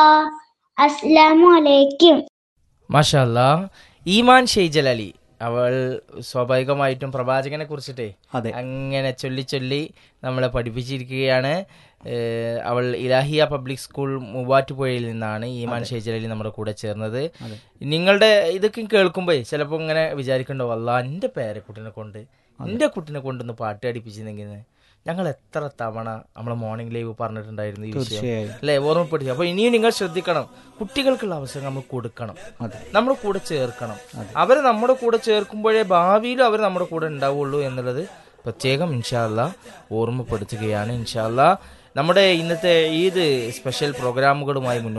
അസ്സലാമു അലൈക്കും മാഷല്ല ഈമാൻ ഷെയ്ജൽ അലി അവൾ സ്വാഭാവികമായിട്ടും പ്രവാചകനെ കുറിച്ചിട്ടേ അതെ അങ്ങനെ ചൊല്ലി ചൊല്ലി നമ്മളെ പഠിപ്പിച്ചിരിക്കുകയാണ് ഏഹ് അവൾ ഇലാഹിയ പബ്ലിക് സ്കൂൾ മൂവാറ്റുപുഴയിൽ നിന്നാണ് ഈമാൻ ഷെയ്ജൽ അലി നമ്മുടെ കൂടെ ചേർന്നത് അതെ. നിങ്ങളുടെ ഇതൊക്കെ കേൾക്കുമ്പോൾ ചിലപ്പോൾ ഇങ്ങനെ വിചാരിക്കണ്ടോ അല്ല എൻ്റെ പേരക്കുട്ടിനെ കൊണ്ട് എൻ്റെ കുട്ടിനെ കൊണ്ടൊന്ന് പാട്ട് പഠിപ്പിച്ചിരുന്നെങ്കിൽ ഞങ്ങൾ എത്ര തവണ നമ്മളെ മോർണിംഗ് ലൈവ് പറഞ്ഞിട്ടുണ്ടായിരുന്നു ഈ വിഷയം തീർച്ചയായും അല്ലെ ഓർമ്മപ്പെടുത്തി അപ്പൊ ഇനിയും നിങ്ങൾ ശ്രദ്ധിക്കണം കുട്ടികൾക്കുള്ള അവസരം നമ്മൾ കൊടുക്കണം അതെ നമ്മുടെ കൂടെ ചേർക്കണം അവരെ നമ്മുടെ കൂടെ ചേർക്കുമ്പോഴേ ഭാവിയിലും അവർ നമ്മുടെ കൂടെ ഉണ്ടാവുള്ളൂ എന്നുള്ളത് പ്രത്യേകം ഇൻഷാല്ല ഓർമ്മപ്പെടുത്തുകയാണ് ഇൻഷാല്ല നമ്മുടെ ഇന്നത്തെ ഈദ് സ്പെഷ്യൽ പ്രോഗ്രാമുകളുമായി മുന്നോട്ട്